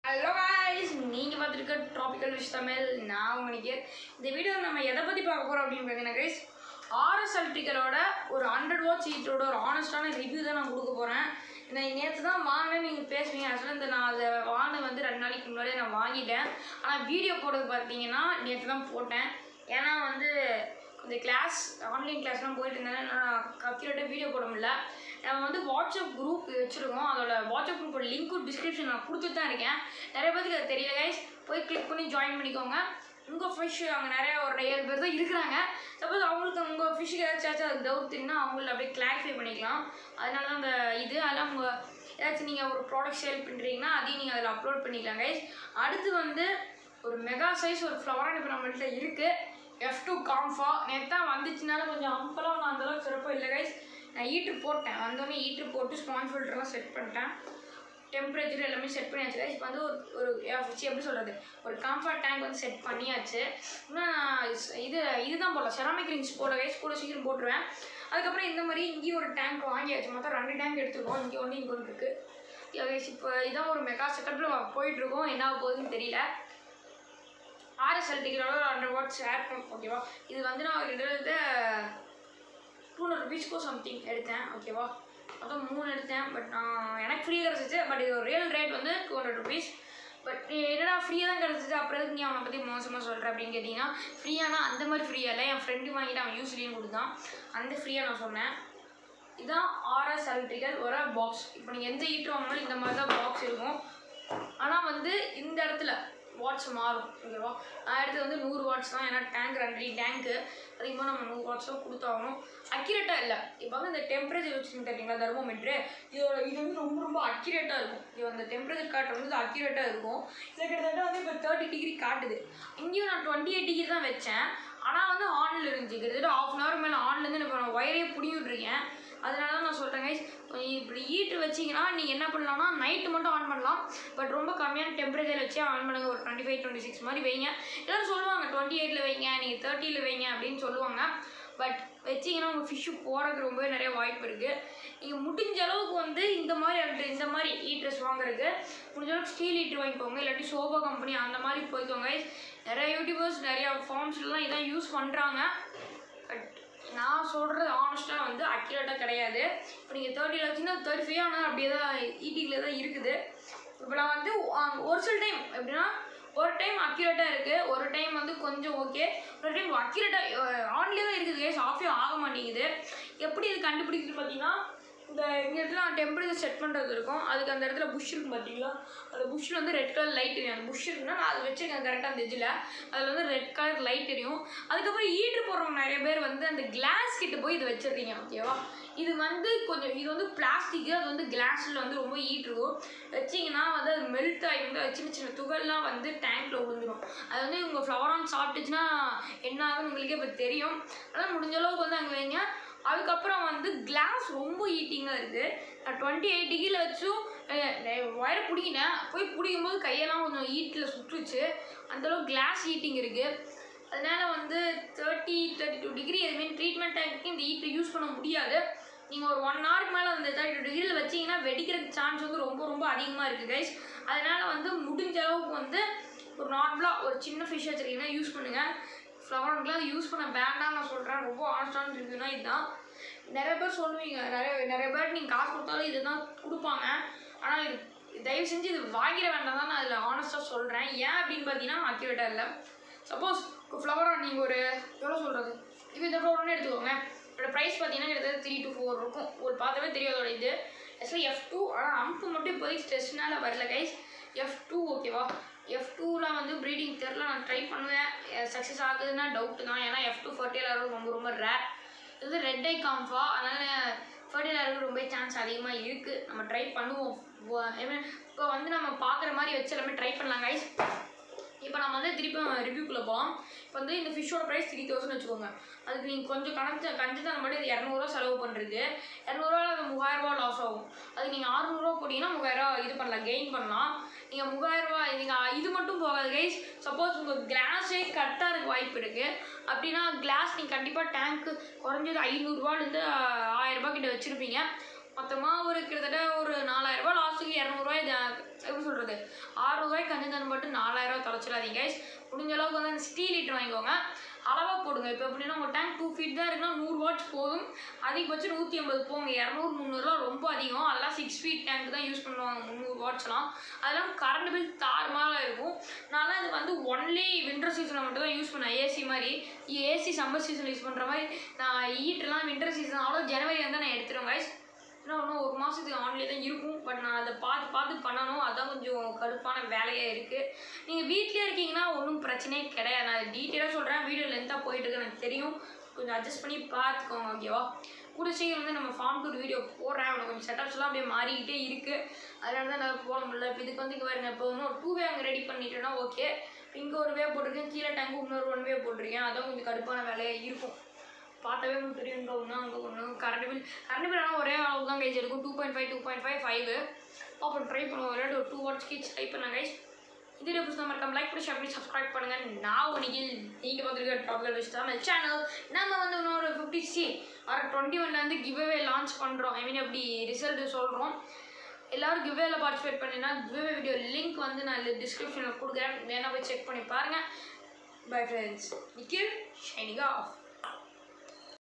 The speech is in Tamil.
ஹலோ guys நீங்கள் பார்த்துருக்க ட்ராபிக்கல் விஷ் தமிழ் நான் உங்க நிக்கேர் இந்த வீடியோ நம்ம எதை பற்றி பார்க்க போகிறோம் அப்படின்னு பார்த்தீங்கன்னா கைஸ் ஆர்எஸ் எலக்ட்ரிக்கலோட ஒரு ஹண்ட்ரட் வாட்ச் ஹீட்டரோட ஒரு ஆனஸ்டான ரிவ்யூ தான் நான் கொடுக்க போகிறேன் நான் நேற்று தான் வாங்கினேன் நீங்கள் பேசுவீங்க ஆக்சுவலாக இந்த நான் அதை வாங்கினது வந்து ரெண்டு நாளைக்கு முன்னாடியே நான் வாங்கிட்டேன் ஆனால் வீடியோ போடுறது பார்த்தீங்கன்னா நேற்று தான் போட்டேன் ஏன்னா வந்து இந்த கிளாஸ் ஆன்லைன் கிளாஸ்லாம் போயிட்டு இருந்தேன் நான் அக்யூரேட்டாக வீடியோ போட முடியல நம்ம வந்து வாட்ஸ்அப் குரூப் வச்சுருக்கோம் அதோட வாட்ஸ்அப் குரூப்போட லிங்க்கும் டிஸ்கிரிப்ஷன் நான் கொடுத்துட்டு தான் இருக்கேன் நிறைய பேருக்கு அது தெரியல கைஸ் போய் கிளிக் பண்ணி ஜாயின் பண்ணிக்கோங்க உங்கள் ஃபிஷ் அங்கே நிறைய ஒரு ஏழு பேர் தான் இருக்கிறாங்க சப்போஸ் அவங்களுக்கு உங்கள் ஃபிஷ்ஷுக்கு ஏதாச்சும் அது டவுட் தெரியுன்னா அவங்கள அப்படியே கிளாரிஃபை பண்ணிக்கலாம் அதனால தான் அந்த இது அதெல்லாம் உங்கள் ஏதாச்சும் நீங்கள் ஒரு ப்ராடக்ட் சேல் பண்ணுறீங்கன்னா அதையும் நீங்கள் அதில் அப்லோட் பண்ணிக்கலாம் கைஸ் அடுத்து வந்து ஒரு மெகா சைஸ் ஒரு ஃப்ளவரான இப்போ நம்மள்ட்ட இருக்குது எஃப் டூ காம்ஃபா நேற்று தான் வந்துச்சுனால கொஞ்சம் அம்பெல்லாம் நான் அந்தளவுக்கு சிறப்பாக இல்லை கைஸ் நான் ஈட்ரு போட்டேன் வந்தோடனே ஈட்ரு போட்டு ஸ்பான்ஸ் ஃபில்டர்லாம் செட் பண்ணிட்டேன் டெம்பரேச்சர் எல்லாமே செட் பண்ணியாச்சு கைஸ் இப்போ வந்து ஒரு ஒரு சி எப்படி சொல்கிறது ஒரு காம்ஃபர்ட் டேங்க் வந்து செட் பண்ணியாச்சு இன்னும் நான் இஸ்- இது இதுதான் போடல செராமிக் ரிங்ஸ் போட கைஸ் கூட சீக்கிரம் போட்டுருவேன் அதுக்கப்புறம் இந்த மாதிரி இங்கேயும் ஒரு டேங்க் வாங்கியாச்சு மொத்தம் ரெண்டு டேங்க் எடுத்துருக்கோம் இங்கே ஒன்று இங்கே ஒன்று இருக்குது கைஸ் இப்போ இதான் ஒரு மெகா செட்டப்பில் போயிட்டுருக்கோம் என்ன ஆக போகுதுன்னு தெரியல ஆர்எஸ்எல் டிக்கெட்டோட ஒரு ஹண்ட்ரட் வாட்ஸ் ஆட் பண்ண ஓகேவா இது வந்து நான் கிட்டத்தட்ட டூ ஹண்ட்ரட் ருபீஸ்க்கோ சம்திங் எடுத்தேன் ஓகேவா அதான் மூணு எடுத்தேன் பட் நான் எனக்கு ஃப்ரீயாக கிடச்சிச்சு பட் இது ரியல் ரேட் வந்து டூ ஹண்ட்ரட் ருபீஸ் பட் என்னடா ஃப்ரீயாக தான் கிடச்சிச்சு அப்புறம் எதுக்கு நீ அவனை பற்றி மோசமாக சொல்கிற அப்படின்னு கேட்டிங்கன்னா ஃப்ரீயானா அந்த மாதிரி ஃப்ரீயாக இல்லை என் ஃப்ரெண்டு வாங்கிட்டு அவன் யூஸ்லின்னு கொடுத்தான் அந்த ஃப்ரீயாக நான் சொன்னேன் இதான் ஆர்எஸ் எலக்ட்ரிக்கல் ஒரு பாக்ஸ் இப்போ நீங்கள் எந்த ஹீட்டர் வாங்கினாலும் இந்த மாதிரி தான் பாக்ஸ் இருக்கும் ஆனால் வந்து இந்த இடத்துல வாட்ஸ் மாறும் ஓகேவா நான் எடுத்து வந்து நூறு வாட்ஸ் தான் ஏன்னா டேங்க் ரெண்டரை டேங்க்கு அதிகமாக நம்ம நூறு வாட்ஸ் தான் கொடுத்தாகணும் அக்யூரேட்டாக இல்லை இப்போ வந்து இந்த டெம்பரேச்சர் வச்சுருங்க தெரியுங்களா தெர்மோமீட்ரு இதோட இது வந்து ரொம்ப ரொம்ப அக்யூரேட்டாக இருக்கும் இது அந்த டெம்பரேச்சர் காட்டுறது வந்து அக்யூரேட்டாக இருக்கும் இதில் கிட்டத்தட்ட வந்து இப்போ தேர்ட்டி டிகிரி காட்டுது இங்கேயும் நான் டுவெண்ட்டி எயிட் டிகிரி தான் வச்சேன் ஆனால் வந்து ஆனில் இருந்துச்சு கிட்டத்தட்ட ஆஃப் அன் ஹவர் மேலே ஆன்லேருந்து இப்போ நான் ஒயரே பிடிங்கி விட்ருக்கேன் அதனால தான் நான் சொல்கிறேன் கைஸ் இப்படி ஹீட்ரு வச்சிங்கன்னா நீங்கள் என்ன பண்ணலாம்னா நைட்டு மட்டும் ஆன் பண்ணலாம் பட் ரொம்ப கம்மியான டெம்பரேச்சர் வச்சு ஆன் பண்ணுங்க ஒரு டுவெண்ட்டி ஃபைவ் டுவெண்ட்டி சிக்ஸ் மாதிரி வைங்க எல்லோரும் சொல்லுவாங்க டுவெண்ட்டி எயிட்டில் வைங்க நீங்கள் தேர்ட்டியில் வைங்க அப்படின்னு சொல்லுவாங்க பட் வச்சிங்கன்னா உங்கள் ஃபிஷ்ஷு போகிறதுக்கு ரொம்பவே நிறைய வாய்ப்பு இருக்குது நீங்கள் முடிஞ்ச அளவுக்கு வந்து இந்த மாதிரி அந்த- இந்த மாதிரி ஹீட்டர்ஸ் வாங்குறதுக்கு முடிஞ்ச அளவுக்கு ஸ்டீல் ஹீட்டர் வாங்கிக்கோங்க இல்லாட்டி சோபா கம்பெனி அந்த மாதிரி போய்க்கோங்க guys. நிறைய யூடியூபர்ஸ் நிறையா ஃபார்ம்ஸ்லாம் இதான் யூஸ் பண்ணுறாங்க பட் நான் சொல்கிறது ஆனஸ்ட்டாக வந்து அக்யூரேட்டாக கிடையாது இப்போ நீங்கள் தேர்ட்டியில் வச்சிங்கன்னா தேர்ட்டி ஃபைவ் ஆனால் அப்படியே தான் ஈட்டிங்கில் தான் இருக்குது இப்போ நான் வந்து அஹ், ஒரு சில டைம் எப்படின்னா ஒரு டைம் அக்யூரேட்டாக இருக்குது ஒரு டைம் வந்து கொஞ்சம் ஓகே ஒரு டைம் அக்யூரேட்டாக ஆன்லேயே தான் இருக்குது கேஸ் ஆஃபே ஆக மாட்டேங்குது எப்படி இது கண்டுபிடிக்கிறது பார்த்தீங்கன்னா இந்த இந்த இடத்துல டெம்பரேச்சர் செட் பண்ணுறது இருக்கும் அதுக்கு அந்த இடத்துல புஷ் இருக்கும் பார்த்தீங்களா அந்த புஷ்ஷில் வந்து ரெட் கலர் லைட் எரியும் அந்த புஷ் இருக்குன்னா நான் அதை வச்சுருக்கேன் கரெக்டாக அந்த இதில் அதில் வந்து ரெட் கலர் லைட் எரியும் அதுக்கப்புறம் ஈட்ரு போடுறவங்க நிறைய பேர் வந்து அந்த கிளாஸ் கிட்ட போய் இது வச்சிடுறீங்க ஓகேவா இது வந்து கொஞ்சம் இது வந்து பிளாஸ்டிக்கு அது வந்து கிளாஸில் வந்து ரொம்ப ஹீட் இருக்கும் வச்சிங்கன்னா வந்து அது மெல்ட் ஆகி வந்து அது சின்ன சின்ன துகள்லாம் வந்து டேங்க்கில் விழுந்துடும் அது வந்து உங்கள் ஃப்ளவரான் சாப்பிட்டுச்சுன்னா என்ன ஆகுன்னு உங்களுக்கே இப்போ தெரியும் அதனால் முடிஞ்ச அளவுக்கு வந்து அங்கே வைங்க அதுக்கப்புறம் வந்து கிளாஸ் ரொம்ப ஹீட்டிங்காக இருக்குது நான் டுவெண்ட்டி எயிட் டிகிரியில் வச்சும் ஒயரை பிடிக்கினேன் போய் பிடிக்கும் போது கையெல்லாம் கொஞ்சம் ஹீட்டில் சுட்டுச்சு அந்தளவுக்கு கிளாஸ் ஹீட்டிங் இருக்குது அதனால வந்து தேர்ட்டி தேர்ட்டி டூ டிகிரி எதுவுமே ட்ரீட்மெண்ட் டேங்க்கு இந்த ஹீட்டை யூஸ் பண்ண முடியாது நீங்கள் ஒரு ஒன் ஹவருக்கு மேலே அந்த தேர்ட்டி டூ டிகிரியில் வச்சிங்கன்னா வெடிக்கிறதுக்கு சான்ஸ் வந்து ரொம்ப ரொம்ப அதிகமாக இருக்குது கைஸ் அதனால் வந்து முடிஞ்ச அளவுக்கு வந்து ஒரு நார்மலாக ஒரு சின்ன ஃபிஷ் வச்சுருக்கீங்கன்னா யூஸ் பண்ணுங்கள் ஃப்ளவருக்குலாம் யூஸ் பண்ண வேண்டாம் நான் சொல்கிறேன் ரொம்ப ஆனஸ்டான ரிவ்யூனா இதுதான் நிறைய பேர் சொல்லுவீங்க நிறைய நிறைய பேர் நீங்கள் காசு கொடுத்தாலும் இதுதான் கொடுப்பாங்க ஆனால் இது தயவு செஞ்சு இது வாங்கிட வேண்டாம் தான் நான் அதில் ஆனஸ்ட்டாக சொல்கிறேன் ஏன் அப்படின்னு பார்த்தீங்கன்னா அக்யூரேட்டாக இல்லை சப்போஸ் ஃப்ளவராக நீங்கள் ஒரு எவ்வளோ சொல்கிறது இப்போ இந்த ஃப்ளவர்னு எடுத்துக்கோங்க இதோட ப்ரைஸ் பார்த்தீங்கன்னா கிட்டத்தட்ட த்ரீ டு ஃபோர் இருக்கும் ஒரு பார்த்தாவே தெரியும் அதோட இது ஆக்சுவலி எஃப் டூ ஆனால் அம்பு மட்டும் இப்போதைக்கு ஸ்ட்ரெஸ்னால வரல கைஸ் எஃப் டூ ஓகேவா எஃப் டூலாம் வந்து ப்ரீடிங் தெரில நான் ட்ரை பண்ணுவேன் சக்ஸஸ் ஆகுதுன்னா டவுட்டு தான் ஏன்னா எஃப் டூ ஃபர்டிலைசர் ரொம்ப ரொம்ப ரேர் இது ரெட் ஐ காம்ஃபா அதனால் ஃபர்டிலைசருக்கு ரொம்ப சான்ஸ் அதிகமாக இருக்குது நம்ம ட்ரை பண்ணுவோம் இப்போ வந்து நம்ம பார்க்குற மாதிரி வச்சு எல்லாமே ட்ரை பண்ணலாம் கைஸ் இப்போ நம்ம வந்து திருப்பி ரிவ்யூக்குள்ளே போகலாம் இப்போ வந்து இந்த ஃபிஷ்ஷோட ப்ரைஸ் த்ரீ தௌசண்ட் வச்சுக்கோங்க அதுக்கு நீங்கள் கொஞ்சம் கணக்கு கஞ்சிதான் மட்டும் இது இரநூறுவா செலவு பண்ணுறது இரநூறுவா அது மூவாயிரரூவா லாஸ் ஆகும் அதுக்கு நீங்கள் அறுநூறுவா போட்டிங்கன்னா மூவாயிரரூவா இது பண்ணலாம் கெயின் பண்ணலாம் நீங்கள் மூவாயிரரூவா நீங்கள் இது மட்டும் போகாது கைஸ் சப்போஸ் உங்கள் கிளாஸே கட்டாக இருக்க வாய்ப்பு இருக்குது அப்படின்னா கிளாஸ் நீங்கள் கண்டிப்பாக டேங்க்கு குறைஞ்சது ஐநூறுரூவாலேருந்து ஆயிரரூபா கிட்ட வச்சுருப்பீங்க மொத்தமாக ஒரு கிட்டத்தட்ட ஒரு நாலாயிரரூபா லாஸ்ட்டுக்கு இரநூறுவாய் எப்படி சொல்கிறது ஆறுரூவாய்க்கு கஞ்சி தந்து மட்டும் நாலாயிரரூவா தொலைச்சிடாதீங்க guys. முடிஞ்ச அளவுக்கு வந்து அந்த ஸ்டீல் லிட்டர் வாங்கிக்கோங்க அளவாக போடுங்க இப்போ எப்படின்னா உங்கள் டேங்க் டூ ஃபீட் தான் இருக்குன்னா நூறு வாட்ஸ் போதும் அதிகபட்சம் நூற்றி ஐம்பது போங்க இரநூறு முந்நூறுலாம் ரொம்ப அதிகம் அதெல்லாம் சிக்ஸ் ஃபீட் டேங்க் தான் யூஸ் பண்ணுவாங்க முந்நூறு வாட்ஸ்லாம் அதெல்லாம் கரண்ட் பில் தாறுமாறாக இருக்கும் நான்லாம் இது வந்து ஒன்லி வின்டர் சீசனில் மட்டும் தான் யூஸ் பண்ணேன் ஏசி மாதிரி ஏசி சம்மர் சீசன் யூஸ் பண்ணுற மாதிரி நான் ஹீட்டர்லாம் வின்டர் சீசன் அவ்வளோ ஜனவரி வந்து நான் எடுத்துருவேன் guys இன்னும் இன்னும் ஒரு மாதத்துக்கு ஆன்லேயே தான் இருக்கும் பட் நான் அதை பார்த்து பார்த்து பண்ணணும் அதான் கொஞ்சம் கடுப்பான வேலையாக இருக்குது நீங்கள் வீட்டிலே இருக்கீங்கன்னா ஒன்றும் பிரச்சனையே கிடையாது நான் டீட்டெயிலாக சொல்கிறேன் வீடியோ லென்த்தாக போயிட்டு இருக்கு எனக்கு தெரியும் கொஞ்சம் அட்ஜஸ்ட் பண்ணி பார்த்துக்கோங்க ஓகேவா கூட சீக்கிரம் வந்து நம்ம ஃபார்ம் டூர் வீடியோ போடுறேன் அவனுக்கு கொஞ்சம் செட்டப்ஸ்லாம் அப்படியே மாறிக்கிட்டே இருக்குது அதனால தான் நான் போட முடியல இப்போ இதுக்கு வந்து இங்கே பாருங்க இப்போ இன்னும் டூ வே அங்கே ரெடி பண்ணிட்டேன்னா ஓகே இங்கே ஒரு வே போட்டிருக்கேன் கீழே டேங்கு இன்னொரு ஒன் வே போட்டிருக்கேன் அதான் கொஞ்சம் கடுப்பான வேலையாக இருக்கும் பார்த்தாவே உங்களுக்கு தெரியும் இங்கே ஒன்று அங்கே ஒன்று கரண்ட் பில் கரண்ட் பில் ஆனால் ஒரே அளவு தான் கைஸ் இருக்கும் two point five two point five five அப்புறம் ட்ரை பண்ணுவோம் ஒரே ஒரு டூ வாட்ஸ் கீச் ட்ரை பண்ணேன் கைஸ் இது வீடியோ பிடிச்சா மறக்காம லைக் பண்ணி ஷேர் பண்ணி சப்ஸ்கிரைப் பண்ணுங்க நான் உனக்கு நீங்கள் பார்த்துருக்க டாப்ல வச்சு தான் சேனல் நம்ம வந்து இன்னொரு ஃபிஃப்டி சி வர டுவெண்ட்டி ஒன்ல வந்து கிவ்அவே லான்ச் பண்ணுறோம் ஐ மீன் அப்படி ரிசல்ட் சொல்கிறோம் எல்லாரும் கிவ்வேல பார்ட்டிசிபேட் பண்ணினா கிவ்வே வீடியோ லிங்க் வந்து நான் டிஸ்கிரிப்ஷனில் கொடுக்குறேன் வேணா போய் செக் பண்ணி பாருங்கள் பை ஃப்ரெண்ட்ஸ் நிக்கில் ஷைனிங் ஆஃப்